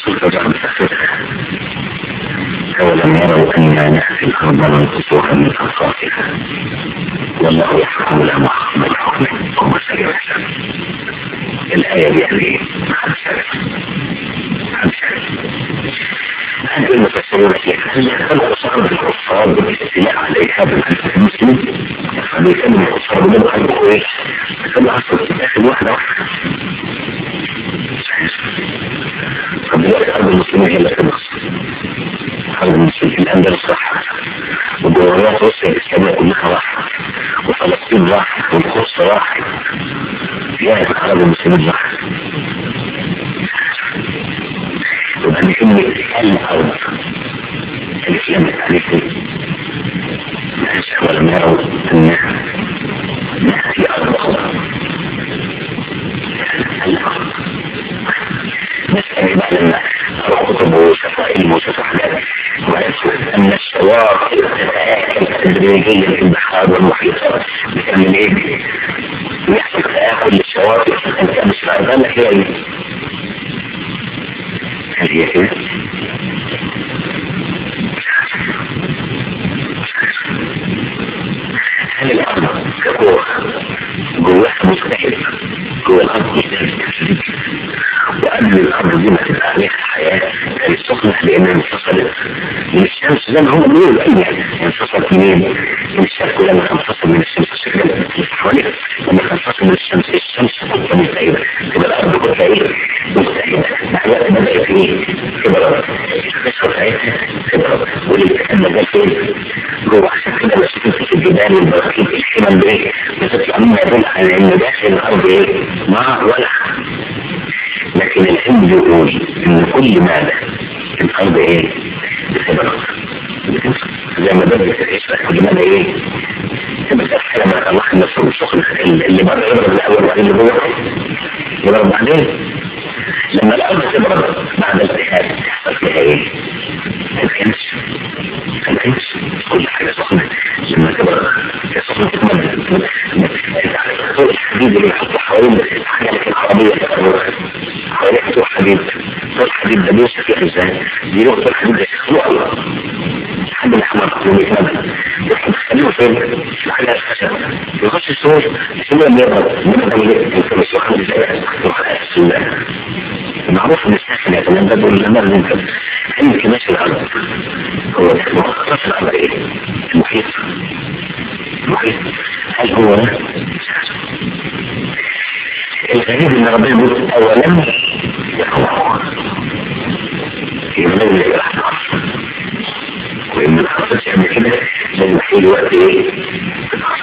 ترجع بتفسيرها أولم يروا أنا نأتي الأرض ننقصها من أطرافها والله يحكم لا محكم الحكم وهو سريع الحساب الآية دي يعني إيه؟ محدش عارف محدش عارف هل المفسرون فيها هل يهتموا صعب الكفار بالاستيلاء عليها بالألف المسلمين فبيكلم الكفار بيقولوا عندكم ايه؟ كانوا اصلا تتاخد واحدة واحدة طب دلوقتي أرض المسلمين هي اللي تنقص أرض المسلمين الأندلس راحت وجمهوريات روسيا الإسلامية كلها راحت وفلسطين راحت والقدس راحت يعني أرض المسلمين راحت يبقى دي كلمة الأرض الإسلام التعريف ماشي ولم يروا أنها نأتي أرض أخرى الأرض نسأل بقى لما أروح كتب وشفا علم وشفا حاجات وعرفت أن الشواطئ تتآكل تدريجيا في البحار والمحيطات بتعمل إيه؟ يحصل تآكل للشواطئ أنت مش الأرض هي إيه؟ هل هي كده؟ هل الأرض كقوة جواها مجتهد جوا الأرض مجتهد وقبل الأرض دي ما تبقى عليها الحياة كانت سخنة لأنها انفصلت من الشمس زي ما هم بيقولوا أي يعني انفصلت منين؟ من الشمس لما تنفصل من الشمس الشكل حواليها لما تنفصل من الشمس الشمس كنت مجتهدة تبقى الأرض كنت إيه؟ مجتهدة مع الوقت بدأت إيه؟ كبرت القصة بتاعتها كبرت والالتئام ده فين؟ جوه عشان كده لما شفت في الجبال والبراكين الحمم بايه؟ بتطلع مما يدل على ان داخل الارض ايه؟ نار ولا لكن العلم يقول ان كل ماذا الارض ايه؟ بتبرد زي ما بدأت العشرة كل ماذا ايه؟ بتتحلى ما الله نفسه السخن اللي بره يضرب الاول وبعدين اللي جوه يضرب بعدين لما الارض تبرد بعد التهاب يحصل فيها ايه؟ الكنس الكنس كل حاجة سخنة لما تبرد هي سخنة تتمدد طول الحديد اللي يحط حوالين الحاجات العربية حوالين طول حديد طول الحديد ده بيوصل فيها ازاي؟ دي نقطة الحديد ده يخلوها الله لحد الحمار يوم يتمدد يحط خليه فين؟ في حاجة الخشب يخش السور يسميه لما يبرد يبرد من الكنس يخرج ازاي؟ يروح السلاح معروف ان الساحل يتمدد والنمر ينفذ علم كماشي الارض هو مخصص الارض ايه المحيط المحيط هل هو الغريب ان ربنا يقول اولم يقوى في من الرحمة وإن الحصص يعمل كده لازم يحيل وقت ايه